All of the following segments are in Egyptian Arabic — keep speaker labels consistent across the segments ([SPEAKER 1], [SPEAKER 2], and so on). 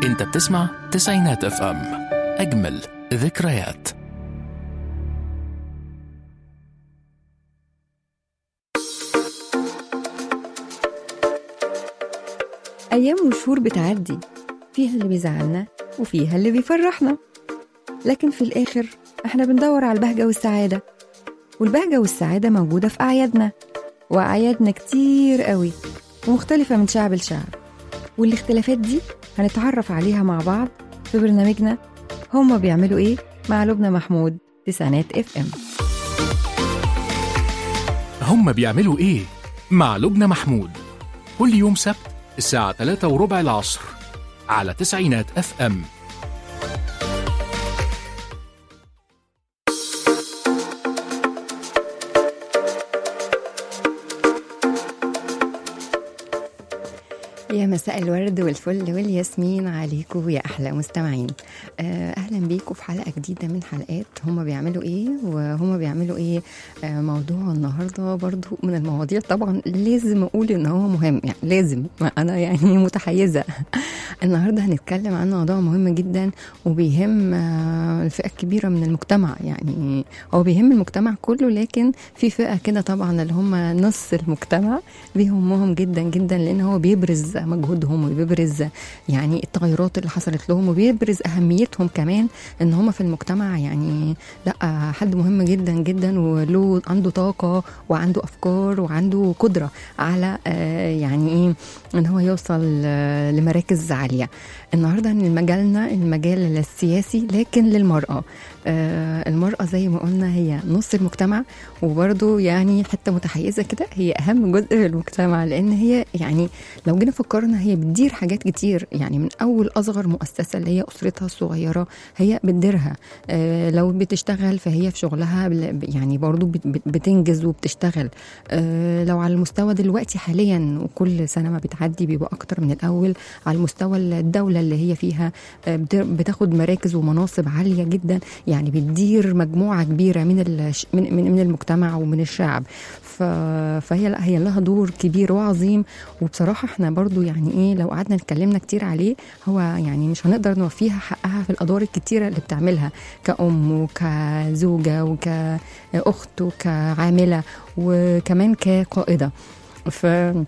[SPEAKER 1] انت بتسمع تسعينات اف ام اجمل ذكريات
[SPEAKER 2] أيام وشهور بتعدي فيها اللي بيزعلنا وفيها اللي بيفرحنا لكن في الآخر إحنا بندور على البهجة والسعادة والبهجة والسعادة موجودة في أعيادنا وأعيادنا كتير قوي ومختلفة من شعب لشعب والاختلافات دي هنتعرف عليها مع بعض في برنامجنا هما بيعملوا إيه مع لبنى محمود تسعينات اف ام
[SPEAKER 1] هم بيعملوا ايه مع لبنى محمود كل يوم سبت الساعة 3 وربع العصر على تسعينات اف ام
[SPEAKER 2] يا مساء الورد والفل والياسمين عليكم يا احلى مستمعين آه، اهلا بيكم في حلقه جديده من حلقات هما بيعملوا ايه وهما بيعملوا ايه آه، موضوع النهارده برضو من المواضيع طبعا لازم اقول ان هو مهم يعني لازم انا يعني متحيزه النهارده هنتكلم عن موضوع مهم جدا وبيهم آه، الفئه الكبيره من المجتمع يعني هو بيهم المجتمع كله لكن في فئه كده طبعا اللي هم نص المجتمع بيهمهم جدا جدا لان هو بيبرز مجهودهم وبيبرز يعني التغيرات اللي حصلت لهم وبيبرز اهميتهم كمان ان هم في المجتمع يعني لا حد مهم جدا جدا وله عنده طاقه وعنده افكار وعنده قدره على آه، يعني ايه ان هو يوصل آه، لمراكز عاليه النهارده من مجالنا المجال السياسي لكن للمراه آه، المرأة زي ما قلنا هي نص المجتمع وبرضو يعني حتة متحيزة كده هي أهم جزء في المجتمع لأن هي يعني لو جينا فكرنا هي بتدير حاجات كتير يعني من أول أصغر مؤسسة اللي هي أسرتها الصغيرة هي بتديرها آه، لو بتشتغل فهي في شغلها بل- يعني برضو بت- بت- بتنجز وبتشتغل آه، لو على المستوى دلوقتي حاليا وكل سنة ما بتعدي بيبقى أكتر من الأول على المستوى الدولة اللي هي فيها آه، بت- بتاخد مراكز ومناصب عالية جدا يعني بتدير مجموعة كبيرة من الش- من من, من المجتمع ومن الشعب ف... فهي لا هي لها دور كبير وعظيم وبصراحة احنا برضو يعني ايه لو قعدنا اتكلمنا كتير عليه هو يعني مش هنقدر نوفيها حقها في الأدوار الكتيرة اللي بتعملها كأم وكزوجة وكأخت وكعاملة وكمان كقائدة ف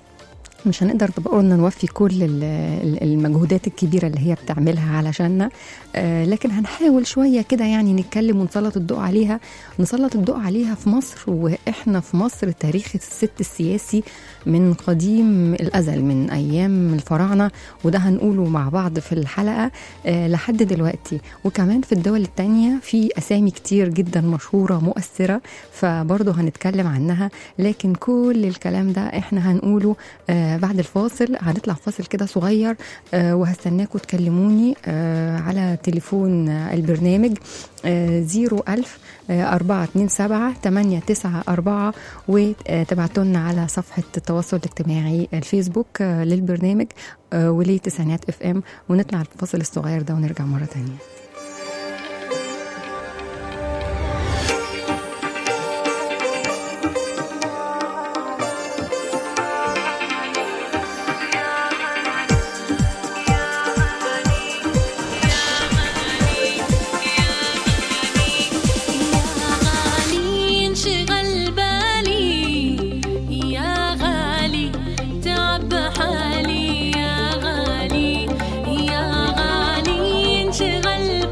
[SPEAKER 2] مش هنقدر طبعا قلنا نوفي كل ال- ال- المجهودات الكبيرة اللي هي بتعملها علشاننا آه، لكن هنحاول شوية كده يعني نتكلم ونسلط الضوء عليها نسلط الضوء عليها في مصر وإحنا في مصر تاريخ الست السياسي من قديم الأزل من أيام الفراعنة وده هنقوله مع بعض في الحلقة آه، لحد دلوقتي وكمان في الدول التانية في أسامي كتير جدا مشهورة مؤثرة فبرضه هنتكلم عنها لكن كل الكلام ده إحنا هنقوله آه، بعد الفاصل هنطلع فاصل كده صغير آه، وهستناكم تكلموني آه، على تليفون آه، البرنامج زيرو ألف أربعة اتنين سبعة تمانية تسعة أربعة وتبعتوا لنا على صفحة التواصل الاجتماعي الفيسبوك آه، للبرنامج آه، ولتسعينات اف ام ونطلع الفاصل الصغير ده ونرجع مرة تانية
[SPEAKER 3] يا غالي انشغل بالي يا غالي تعب حالي يا غالي يا غالي انشغل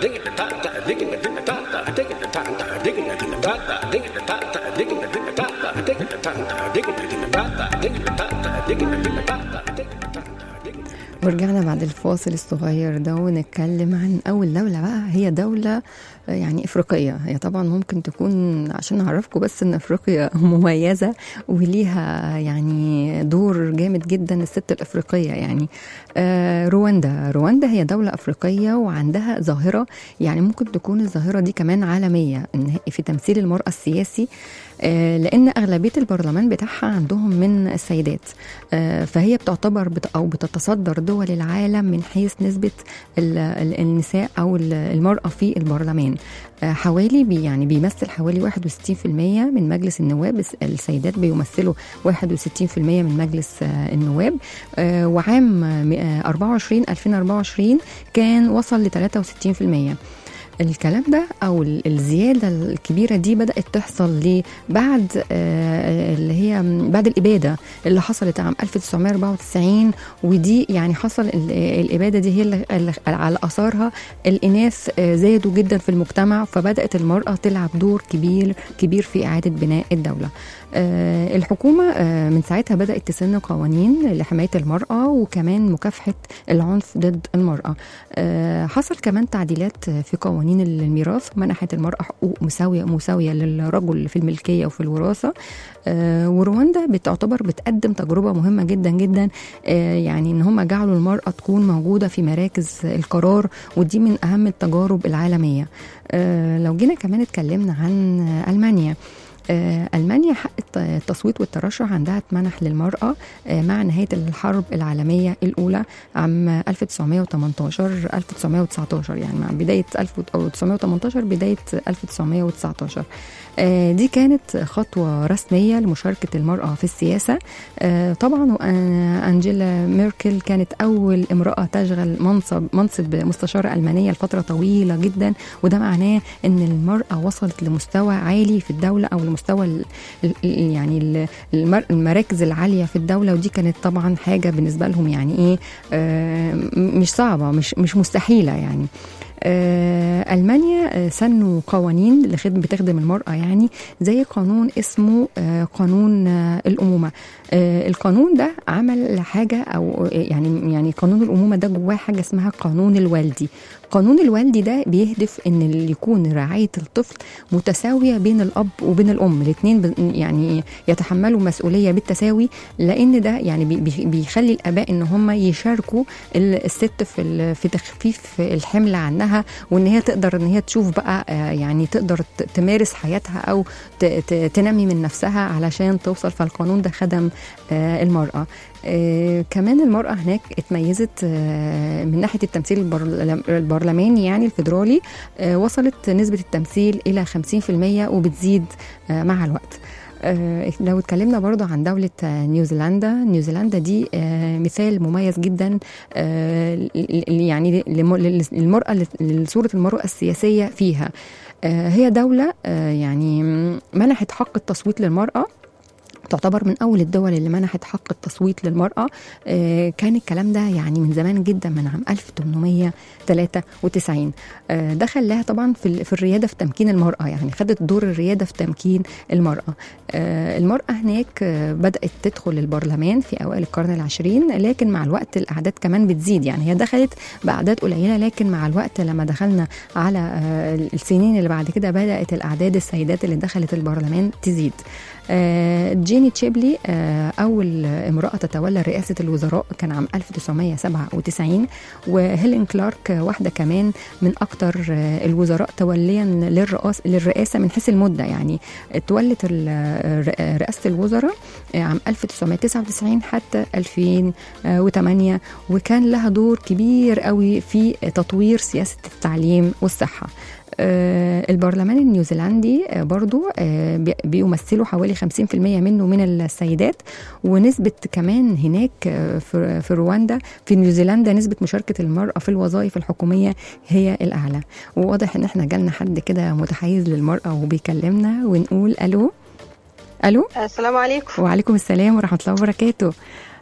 [SPEAKER 2] ورجعنا بعد الفاصل الصغير ده ونتكلم عن أول دولة بقى هي دولة آه، يعني إفريقية هي طبعا ممكن تكون عشان نعرفكم بس إن إفريقيا مميزة وليها يعني دور جامد جدا الست الإفريقية يعني آه، رواندا رواندا هي دولة أفريقية وعندها ظاهرة يعني ممكن تكون الظاهرة دي كمان عالمية إن هي- في تمثيل المرأة السياسي آه، لان اغلبيه البرلمان بتاعها عندهم من السيدات آه، فهي بتعتبر بت او بتتصدر دول العالم من حيث نسبه ال- ال- النساء او ال- المراه في البرلمان آه، حوالي بي يعني بيمثل حوالي 61% من مجلس النواب الس- السيدات بيمثلوا 61% من مجلس آه، النواب آه، وعام آه، 24 2024 كان وصل ل 63% الكلام ده او ال- الزياده الكبيره دي بدات تحصل ليه بعد آه، اللي هي بعد الاباده اللي حصلت عام 1994 ودي يعني حصل ال- الاباده دي هي اللي اللي على اثارها الاناث آه، زادوا جدا في المجتمع فبدات المراه تلعب دور كبير كبير في اعاده بناء الدوله آه، الحكومه آه، من ساعتها بدات تسن قوانين لحمايه المراه وكمان مكافحه العنف ضد المراه آه، حصل كمان تعديلات في قوانين الميراث منحت المرأة حقوق مساوية مساوية للرجل في الملكية وفي الوراثة آه، ورواندا بتعتبر بتقدم تجربة مهمة جدا جدا آه، يعني ان هم جعلوا المرأة تكون موجودة في مراكز القرار ودي من اهم التجارب العالمية آه، لو جينا كمان اتكلمنا عن آه، ألمانيا آه، ألمانيا حق الت- التصويت والترشح عندها اتمنح للمرأة آه، مع نهاية الحرب العالمية الأولى عام 1918 1919 يعني مع بداية 1918 بداية 1919 آه، دي كانت خطوة رسمية لمشاركة المرأة في السياسة آه، طبعا وأن- أنجيلا ميركل كانت أول امرأة تشغل منصب منصب مستشارة ألمانية لفترة طويلة جدا وده معناه أن المرأة وصلت لمستوى عالي في الدولة أو لمستوى ال- ال- ال- يعني ال- المر- المراكز العالية في الدولة ودي كانت طبعا حاجة بالنسبة لهم يعني إيه آه، م- مش صعبة مش مش مستحيلة يعني آه، ألمانيا آه، سنوا قوانين لخدمة بتخدم المرأة يعني زي قانون اسمه آه، قانون آه، الأمومة آه، القانون ده عمل حاجة أو آه، يعني يعني قانون الأمومة ده جواه حاجة اسمها قانون الوالدي قانون الوالدي ده بيهدف ان اللي يكون رعايه الطفل متساويه بين الاب وبين الام الاثنين يعني يتحملوا مسؤوليه بالتساوي لان ده يعني بي- بي- بيخلي الاباء ان هم يشاركوا ال- الست في ال- في تخفيف الحمل عنها وان هي تقدر ان هي تشوف بقى آه، يعني تقدر ت- تمارس حياتها او ت- ت- تنمي من نفسها علشان توصل فالقانون ده خدم آه، المراه آه، كمان المرأة هناك اتميزت آه، من ناحية التمثيل البرل- البرلماني يعني الفيدرالي آه، وصلت نسبة التمثيل إلى 50% وبتزيد آه، مع الوقت آه، لو اتكلمنا برضو عن دولة آه، نيوزيلندا نيوزيلندا دي آه، مثال مميز جدا آه، ل- ل- يعني لم- للمرأة لصورة المرأة السياسية فيها آه، هي دولة آه، يعني منحت حق التصويت للمرأة تعتبر من اول الدول اللي منحت حق التصويت للمراه آه، كان الكلام ده يعني من زمان جدا من عام 1893 آه، ده خلاها طبعا في ال- في الرياده في تمكين المراه يعني خدت دور الرياده في تمكين المراه آه، المراه هناك آه، بدات تدخل البرلمان في اوائل القرن العشرين لكن مع الوقت الاعداد كمان بتزيد يعني هي دخلت باعداد قليله لكن مع الوقت لما دخلنا على آه، السنين اللي بعد كده بدات الاعداد السيدات اللي دخلت البرلمان تزيد آه، جيني تشيبلي آه، أول امرأة تتولى رئاسة الوزراء كان عام 1997 وهيلين كلارك آه، واحدة كمان من أكتر آه، الوزراء توليا للرئاسة للرئاسة من حيث المدة يعني تولت ال- آه، رئاسة الوزراء آه، عام 1999 حتى 2008 وكان لها دور كبير قوي في تطوير سياسة التعليم والصحة آه، البرلمان النيوزيلندي آه، برضو آه، بي- بيمثلوا حوالي 50% منه من السيدات ونسبة كمان هناك آه، في في رواندا في نيوزيلندا نسبة مشاركة المرأة في الوظائف الحكومية هي الأعلى وواضح إن احنا جالنا حد كده متحيز للمرأة وبيكلمنا ونقول ألو ألو
[SPEAKER 4] السلام عليكم
[SPEAKER 2] وعليكم السلام ورحمة الله وبركاته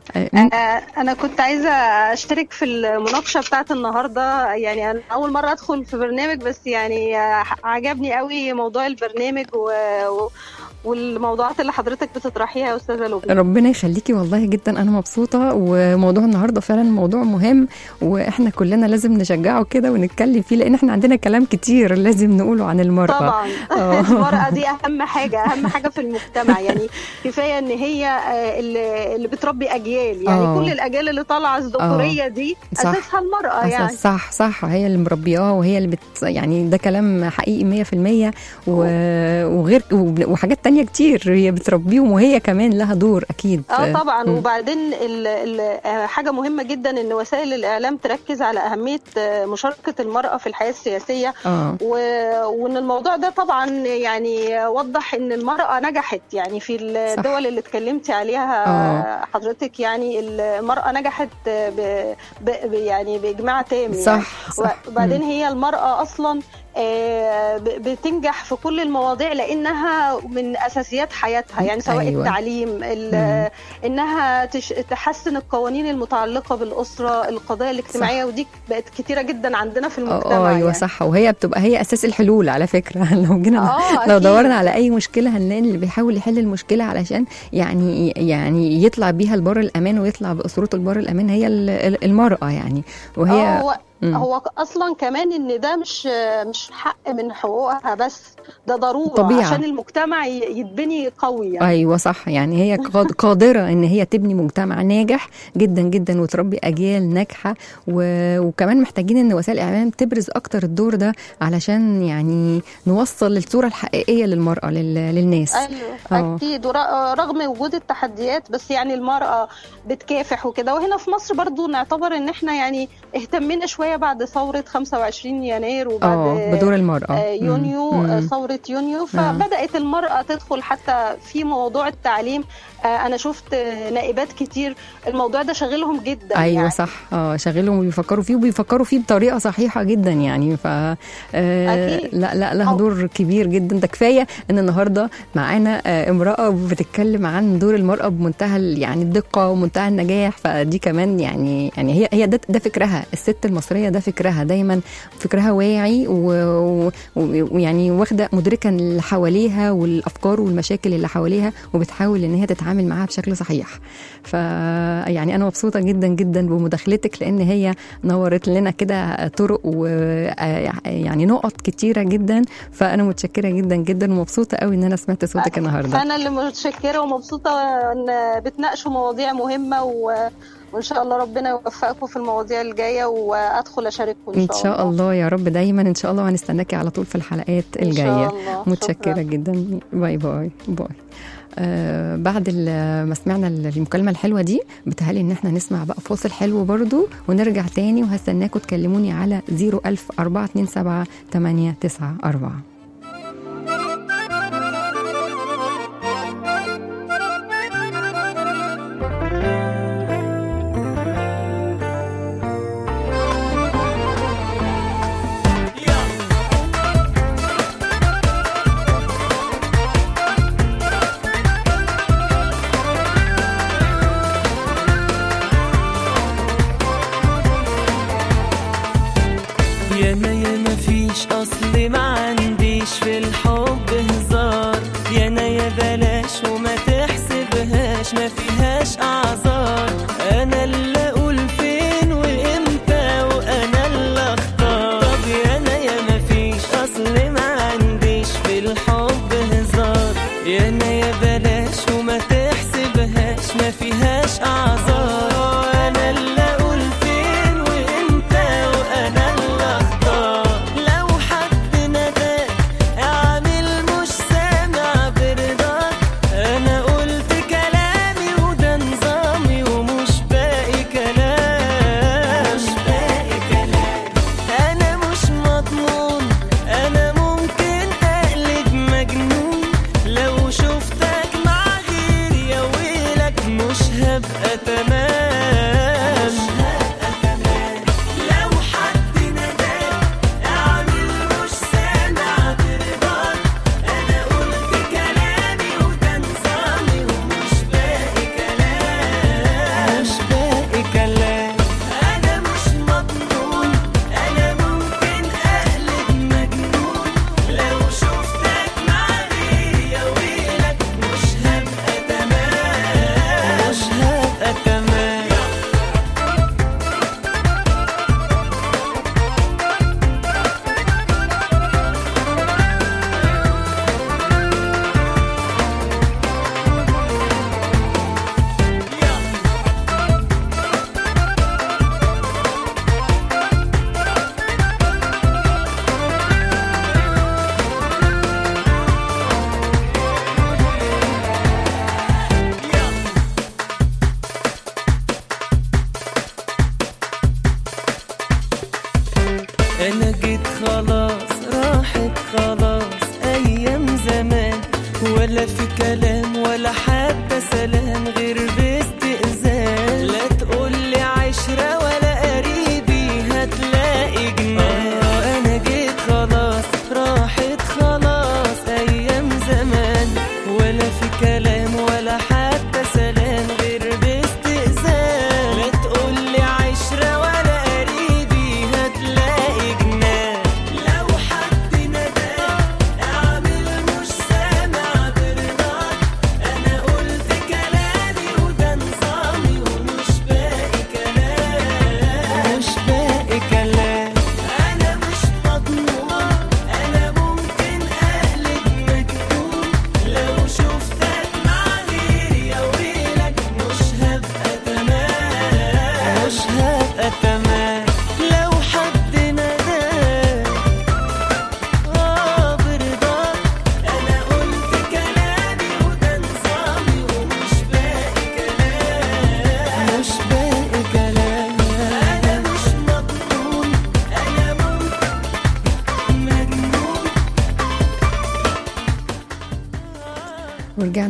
[SPEAKER 2] آه، مين-
[SPEAKER 4] آه، انا كنت عايزه اشترك في المناقشه بتاعت النهارده يعني انا اول مره ادخل في برنامج بس يعني آه، عجبني قوي موضوع البرنامج و... و... والموضوعات اللي حضرتك بتطرحيها يا استاذه لبنى
[SPEAKER 2] ربنا يخليكي والله جدا انا مبسوطه وموضوع النهارده فعلا موضوع مهم واحنا كلنا لازم نشجعه كده ونتكلم فيه لان احنا عندنا كلام كتير لازم نقوله عن المراه
[SPEAKER 4] طبعا
[SPEAKER 2] آه.
[SPEAKER 4] المرأة دي أهم حاجة أهم حاجة في المجتمع يعني كفاية إن هي آه، اللي اللي بتربي أجيال يعني
[SPEAKER 2] آه.
[SPEAKER 4] كل الأجيال اللي طالعة الذكورية دي
[SPEAKER 2] صح.
[SPEAKER 4] أساسها المرأة يعني
[SPEAKER 2] أساس صح صح هي اللي مربياه وهي اللي بت يعني ده كلام حقيقي 100% و... وغير وحاجات تانية كتير هي بتربيهم وهي كمان لها دور اكيد
[SPEAKER 4] اه طبعا
[SPEAKER 2] مم.
[SPEAKER 4] وبعدين ال ال آه، حاجه مهمه جدا ان وسائل الاعلام تركز على اهميه آه، مشاركه المراه في الحياه السياسيه
[SPEAKER 2] اه
[SPEAKER 4] و... وان الموضوع ده طبعا يعني وضح ان المراه نجحت يعني في الدول اللي اتكلمتي عليها
[SPEAKER 2] آه.
[SPEAKER 4] حضرتك يعني المراه نجحت ب... ب... ب- يعني باجماع تام يعني.
[SPEAKER 2] صح صح
[SPEAKER 4] وبعدين هي المرأة أصلا آه، ب- بتنجح في كل المواضيع لأنها من أساسيات حياتها يعني سواء
[SPEAKER 2] أيوة.
[SPEAKER 4] أيوة. التعليم ال- إنها تش- تحسن القوانين المتعلقة بالأسرة القضايا الاجتماعية ودي بقت كتيرة جدا عندنا في المجتمع
[SPEAKER 2] اه ايوه
[SPEAKER 4] يعني.
[SPEAKER 2] صح وهي بتبقى هي اساس الحلول على فكره لو جينا
[SPEAKER 4] آه،
[SPEAKER 2] لو
[SPEAKER 4] أكيد.
[SPEAKER 2] دورنا على اي مشكله هنلاقي اللي بيحاول يحل المشكله علشان يعني يعني يطلع بيها لبر الامان ويطلع باسرته لبر الامان هي ال- ال- المراه يعني وهي
[SPEAKER 4] آه، هو
[SPEAKER 2] مم.
[SPEAKER 4] هو اصلا كمان ان ده مش مش حق من حقوقها بس ده ضروره
[SPEAKER 2] طبيعة.
[SPEAKER 4] عشان المجتمع ي- يتبني قوي يعني
[SPEAKER 2] ايوه صح يعني هي قاد- قادره ان هي تبني مجتمع ناجح جدا جدا وتربي اجيال ناجحه و... وكمان محتاجين ان وسائل الاعلام تبرز اكتر الدور ده علشان يعني نوصل الصوره الحقيقيه للمراه لل... للناس
[SPEAKER 4] ايوه
[SPEAKER 2] آه.
[SPEAKER 4] اكيد ور- رغم وجود التحديات بس يعني المراه بتكافح وكده وهنا في مصر برضو نعتبر ان احنا يعني اهتمينا شويه بعد ثوره 25 يناير وبعد
[SPEAKER 2] اه بدور المراه
[SPEAKER 4] آه، يونيو
[SPEAKER 2] مم.
[SPEAKER 4] آه،
[SPEAKER 2] مم.
[SPEAKER 4] ثورة يونيو فبدأت المرأة تدخل حتى في موضوع التعليم آه، أنا شفت آه، نائبات كتير الموضوع ده شاغلهم جدا
[SPEAKER 2] ايوه
[SPEAKER 4] يعني.
[SPEAKER 2] صح اه شغلهم وبيفكروا فيه وبيفكروا فيه بطريقه صحيحه جدا يعني ف آه
[SPEAKER 4] أكيد.
[SPEAKER 2] لا لا لها
[SPEAKER 4] أو-
[SPEAKER 2] دور كبير جدا ده كفايه ان النهارده معانا آه امراه بتتكلم عن دور المراه بمنتهى ال- يعني الدقه ومنتهى النجاح فدي كمان يعني يعني هي هي ده, ده فكرها الست المصريه ده فكرها دايما فكرها واعي و- و- ويعني واخده مدركه اللي حواليها والافكار والمشاكل اللي حواليها وبتحاول ان هي تتعامل معاها بشكل صحيح ف يعني انا مبسوطه جدا جدا بمداخلتك لان هي نورت لنا كده طرق و يعني نقط كتيره جدا فانا متشكره جدا جدا ومبسوطه قوي ان انا سمعت صوتك النهارده
[SPEAKER 4] فأنا اللي متشكرة ومبسوطة إن بتناقشوا مواضيع مهمة و... وإن شاء الله ربنا يوفقكم في المواضيع الجايه وأدخل أشارككم إن
[SPEAKER 2] ان
[SPEAKER 4] شاء,
[SPEAKER 2] شاء الله يا رب دايما ان شاء الله وهنستناكي على طول في الحلقات
[SPEAKER 4] إن
[SPEAKER 2] الجايه
[SPEAKER 4] شاء الله.
[SPEAKER 2] متشكره
[SPEAKER 4] شكراً.
[SPEAKER 2] جدا باي باي باي آه بعد ال- ما سمعنا المكالمه الحلوه دي بتهيألي ان احنا نسمع بقى فاصل حلو برضو ونرجع تاني وهستناكم تكلموني على 01000 427 894
[SPEAKER 5] يانا يا ما فيش اصل ما عنديش في الحب هزار يانا يا بلاش وما تحسبهاش ما فيهاش اعذار انا اللي اقول فين وامتى وانا اللي اختار طب يانا يا ما فيش اصل ما عنديش في الحب هزار يانا يا بلاش وما تحسبهاش ما فيهاش اعذار انا اللي اقول فين وامتى وانا اللي اختار لو حد نداك اعمل مش سامع برضاك انا قلت كلامي وده نظامي ومش باقي كلام مش باقي كلام انا مش مضمون انا ممكن اقلب مجنون لو شفتك مع غيري يا ويلك مش هبقى تمام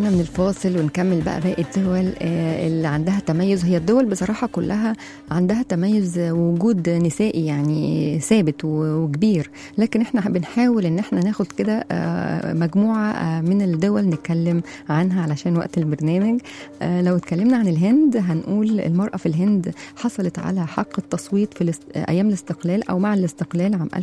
[SPEAKER 2] ورجعنا من الفاصل ونكمل بقى باقي الدول آه، اللي عندها تميز هي الدول بصراحة كلها عندها تميز وجود نسائي يعني ثابت و- وكبير لكن احنا بنحاول ان احنا ناخد كده آه، مجموعة آه، من الدول نتكلم عنها علشان وقت البرنامج آه، لو اتكلمنا عن الهند هنقول المرأة في الهند حصلت على حق التصويت في الاست... أيام الاستقلال أو مع الاستقلال عام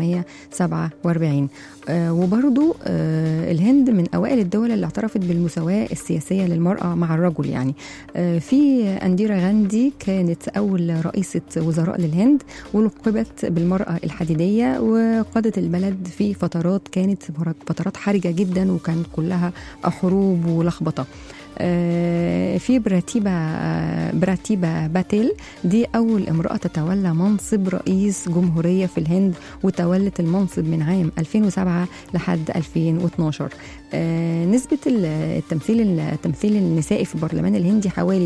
[SPEAKER 2] 1947 آه، وبرضو آه، الهند من أوائل الدول اللي اعترفت بالمساواة السياسية للمرأة مع الرجل يعني آه، في أنديرا غاندي كانت أول رئيسة وزراء للهند ولقبت بالمرأة الحديدية وقادت البلد في فترات كانت فترات حرجة جدا وكانت كلها حروب ولخبطة آه، في براتيبا آه، براتيبا باتيل دي أول امرأة تتولى منصب رئيس جمهورية في الهند وتولت المنصب من عام 2007 لحد 2012 آه، نسبة ال- التمثيل التمثيل النسائي في البرلمان الهندي حوالي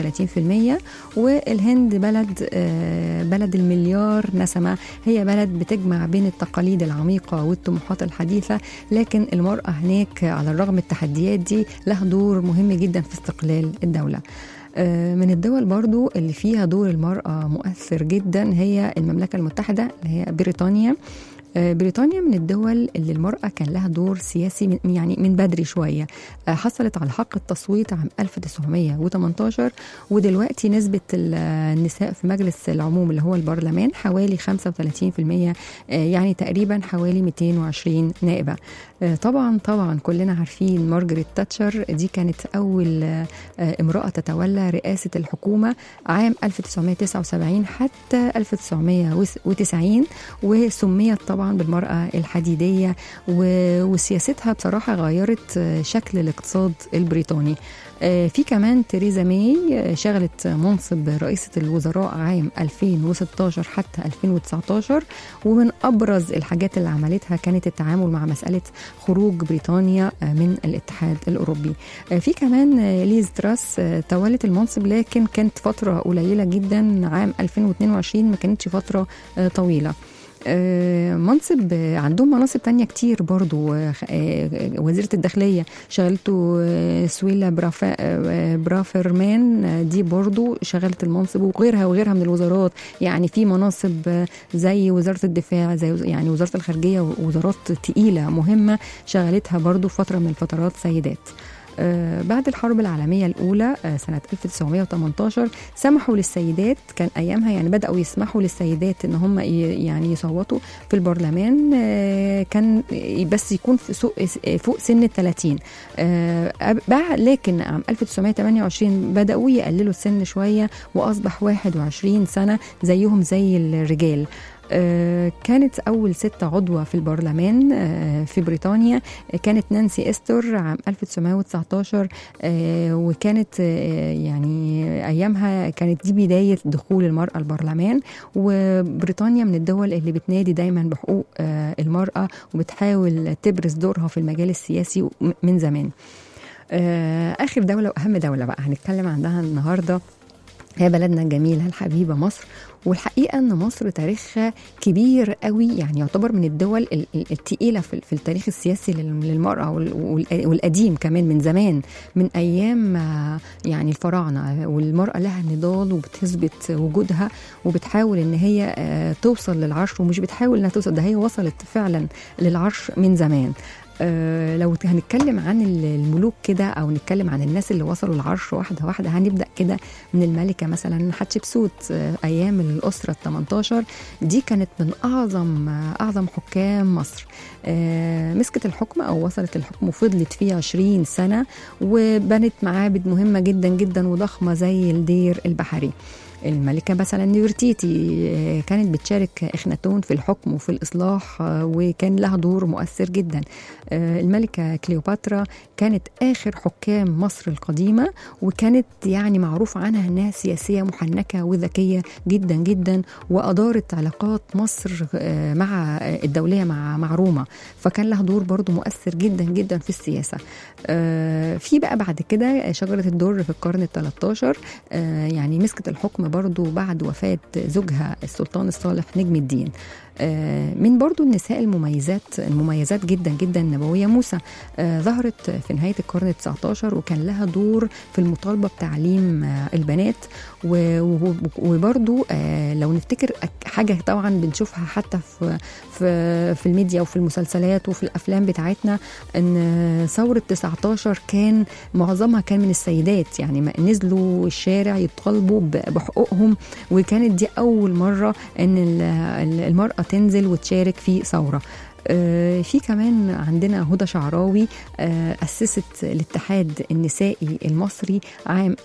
[SPEAKER 2] 33% والهند بلد آه، بلد المليار نسمة هي بلد بتجمع بين التقاليد العميقة والطموحات الحديثة لكن المرأة هناك على الرغم من التحديات دي لها دور مهم جدا في استقلال الدولة آه، من الدول برضو اللي فيها دور المرأة مؤثر جدا هي المملكة المتحدة اللي هي بريطانيا آه، بريطانيا من الدول اللي المرأة كان لها دور سياسي من يعني من بدري شوية آه، حصلت على حق التصويت عام 1918 ودلوقتي نسبة ال- النساء في مجلس العموم اللي هو البرلمان حوالي 35% آه، يعني تقريبا حوالي 220 نائبة آه، طبعا طبعا كلنا عارفين مارجريت تاتشر دي كانت أول آه، آه، امرأة تتولى رئاسة الحكومة عام 1979 حتى 1990 وسميت طبعا بالمرأة الحديدية و- وسياستها بصراحة غيرت آه، شكل الاقتصاد البريطاني آه، في كمان تيريزا ماي آه، شغلت منصب رئيسة الوزراء عام 2016 حتى 2019 ومن أبرز الحاجات اللي عملتها كانت التعامل مع مسألة خروج بريطانيا آه، من الاتحاد الأوروبي آه، في كمان آه، ليز تراس آه، تولت المنصب لكن كانت فترة قليلة جدا عام 2022 ما كانتش فترة آه، طويلة آه، منصب آه، عندهم مناصب تانية كتير برضو آه، خ- آه، وزيرة الداخلية شغلته آه، سويلا برافا آه، برافرمان آه، دي برضو شغلت المنصب وغيرها وغيرها من الوزارات يعني في مناصب آه، زي وزارة الدفاع زي وز- يعني وزارة الخارجية ووزارات تقيلة مهمة شغلتها برضو فترة من الفترات سيدات آه، بعد الحرب العالمية الأولى آه، سنة 1918 سمحوا للسيدات كان أيامها يعني بدأوا يسمحوا للسيدات إن هم ي- يعني يصوتوا في البرلمان آه، كان بس يكون في سوق فوق سن ال 30 آه، أب- بعد لكن عام 1928 بدأوا يقللوا السن شوية وأصبح 21 سنة زيهم زي الرجال آه، كانت أول ست عضوة في البرلمان آه، في بريطانيا آه، كانت نانسي إستر عام 1919 آه، وكانت آه، يعني أيامها كانت دي بداية دخول المرأة البرلمان وبريطانيا من الدول اللي بتنادي دايما بحقوق آه، المرأة وبتحاول تبرز دورها في المجال السياسي من زمان آه، آخر دولة وأهم دولة بقى هنتكلم عنها النهاردة هي بلدنا الجميلة الحبيبة مصر والحقيقة أن مصر تاريخها كبير قوي يعني يعتبر من الدول ال- ال- التقيلة في في التاريخ السياسي لل- للمرأة وال- وال- والقديم كمان من زمان من أيام آه، يعني الفراعنة والمرأة لها نضال وبتثبت وجودها وبتحاول أن هي آه، توصل للعرش ومش بتحاول أنها توصل ده هي وصلت فعلا للعرش من زمان آه، لو هنتكلم عن الملوك كده او نتكلم عن الناس اللي وصلوا العرش واحده واحده هنبدا كده من الملكه مثلا حتشبسوت آه، ايام الاسره ال 18 دي كانت من اعظم آه، اعظم حكام مصر آه، مسكت الحكم او وصلت الحكم وفضلت فيه 20 سنه وبنت معابد مهمه جدا جدا وضخمه زي الدير البحري الملكة مثلا نفرتيتي آه، كانت بتشارك إخناتون في الحكم وفي الإصلاح آه، وكان لها دور مؤثر جدا آه، الملكة كليوباترا كانت آخر حكام مصر القديمة وكانت يعني معروف عنها أنها سياسية محنكة وذكية جدا جدا وأدارت علاقات مصر آه، مع آه، الدولية مع مع روما فكان لها دور برضو مؤثر جدا جدا في السياسة آه، في بقى بعد كده شجرة الدر في القرن ال 13 آه، يعني مسكت الحكم برضو بعد وفاة زوجها السلطان الصالح نجم الدين آه، من برضو النساء المميزات المميزات جدا جدا نبوية موسى آه، ظهرت في نهاية القرن ال 19 وكان لها دور في المطالبة بتعليم آه، البنات و- و- وبرضو آه، لو نفتكر أك- حاجة طبعا بنشوفها حتى في في في الميديا وفي المسلسلات وفي الافلام بتاعتنا ان ثوره 19 كان معظمها كان من السيدات يعني ما- نزلوا الشارع يطالبوا ب- بحقوقهم وكانت دي اول مره ان ال- ال- المراه تنزل وتشارك في ثوره آه، في كمان عندنا هدى شعراوي آه، أسست الاتحاد النسائي المصري عام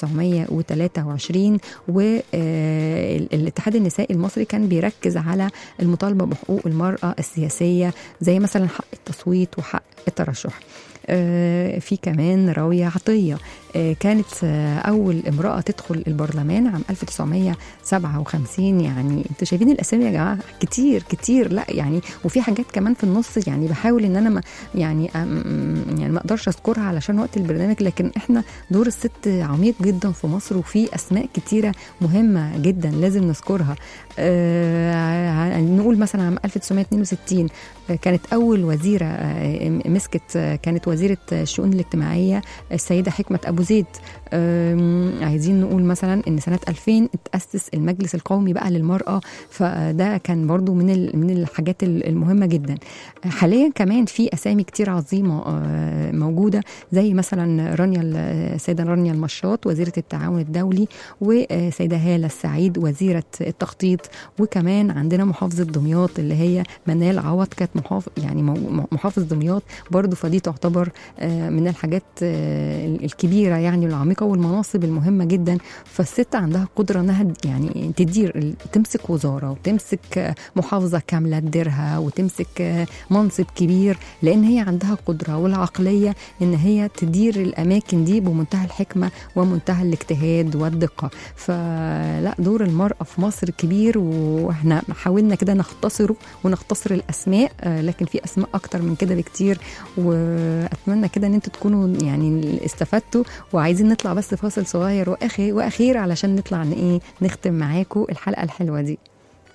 [SPEAKER 2] 1923 والاتحاد النسائي المصري كان بيركز على المطالبة بحقوق المرأة السياسية زي مثلا حق التصويت وحق الترشح آه، في كمان راوية عطية آه، كانت آه، أول امرأة تدخل البرلمان عام 1957 يعني انتوا شايفين الأسامي يا جماعة كتير كتير لا يعني وفي حاجات كمان في النص يعني بحاول إن أنا ما يعني أم- يعني ما أقدرش أذكرها علشان وقت البرنامج لكن إحنا دور الست عميق جدا في مصر وفي أسماء كتيرة مهمة جدا لازم نذكرها آه نقول مثلا عام 1962 آه، كانت أول وزيرة آه، مسكت آه، كانت وزيرة الشؤون الاجتماعية السيدة حكمة أبو زيد آم، عايزين نقول مثلا ان سنه 2000 اتاسس المجلس القومي بقى للمراه فده كان برضو من ال- من الحاجات ال- المهمه جدا حاليا كمان في اسامي كتير عظيمه آه، موجوده زي مثلا رانيا ال- السيده رانيا المشاط وزيره التعاون الدولي وسيده هاله السعيد وزيره التخطيط وكمان عندنا محافظه دمياط اللي هي منال عوض كانت محافظ يعني مو- محافظ دمياط برضو فدي تعتبر آه، من الحاجات آه، الكبيره يعني العميقه والمناصب المهمه جدا فالست عندها قدره انها يعني تدير تمسك وزاره وتمسك آه، محافظه كامله تديرها وتمسك آه، منصب كبير لان هي عندها قدره والعقليه ان هي تدير الاماكن دي بمنتهى الحكمه ومنتهى الاجتهاد والدقه فلا دور المراه في مصر كبير واحنا حاولنا كده نختصره ونختصر الاسماء آه، لكن في اسماء اكتر من كده بكتير واتمنى كده ان انتوا تكونوا يعني استفدتوا وعايزين نطلع بس فاصل صغير واخير واخير علشان نطلع ن- ايه نختم معاكم الحلقه الحلوه دي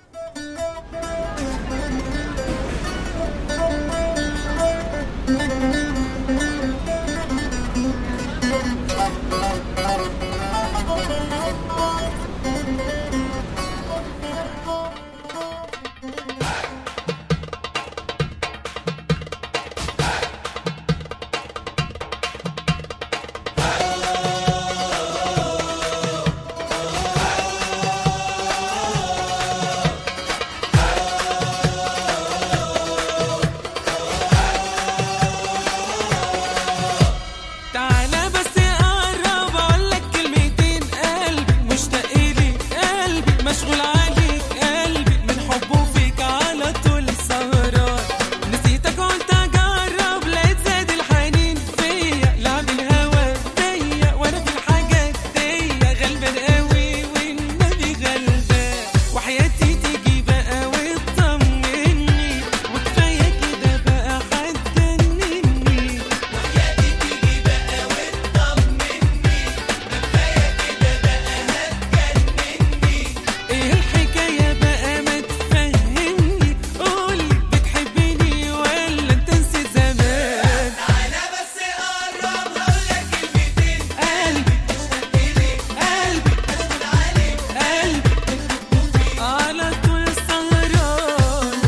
[SPEAKER 5] تعالى بس اقرب اقول لك كلمتين قلبي مشتاق ليك قلبي مشغول عليك قلبي من حبه فيك على طول سهران نسيتك قلت اجرب لقيت زاد الحنين فيا لعب الهوى فيا وانا في الحاجات دي غلبان قوي والنبي غلبان وحياتي تيجي بقى وتطمني وكفايه كده بقى هتجنني ايه الحكاية بقى ما تفهمني قولي بتحبني ولا انت نسيت زمان تعالى بس قرب هقولك كلمتين قلبي قلبي قلبي على طول سهران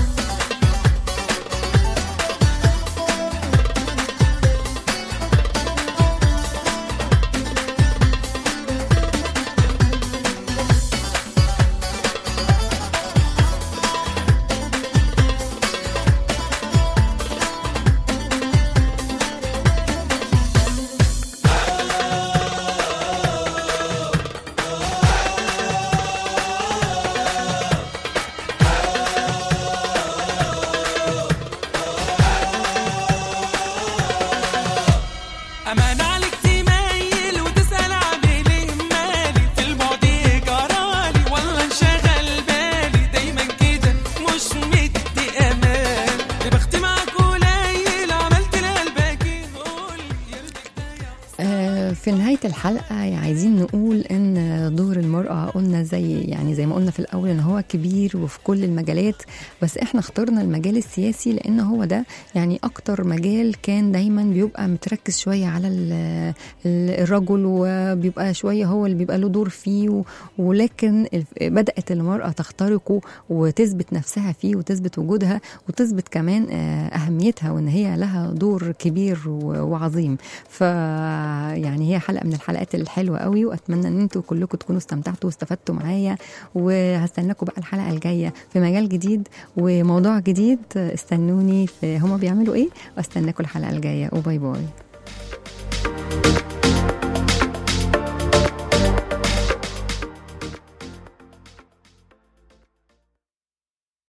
[SPEAKER 5] أمان عليك تميل وتسأل عامل ايه مالي في البعد جرالي والله انشغل بالي دايما كده مش مدي أمان يا بخت معاك قليل عملت لقلبك ايه قولي يرضيك ده يا
[SPEAKER 2] آه، في نهاية الحلقة عايزين نقول إن دور المرأة قلنا زي يعني زي ما قلنا في الاول ان هو كبير وفي كل المجالات بس احنا اخترنا المجال السياسي لان هو ده يعني اكتر مجال كان دايما بيبقى متركز شويه على ال- ال- الرجل وبيبقى شويه هو اللي بيبقى له دور فيه و- ولكن الف- بدات المراه تخترقه وتثبت نفسها فيه وتثبت وجودها وتثبت كمان آه، اهميتها وان هي لها دور كبير و- وعظيم ف يعني هي حلقه من الحلقات الحلوه قوي واتمنى ان انتوا كلكم تكونوا استمتعتوا واستفدتوا معايا وهستناكم بقى الحلقه الجايه في مجال جديد وموضوع جديد استنوني في هما بيعملوا ايه واستناكم الحلقه الجايه وباي باي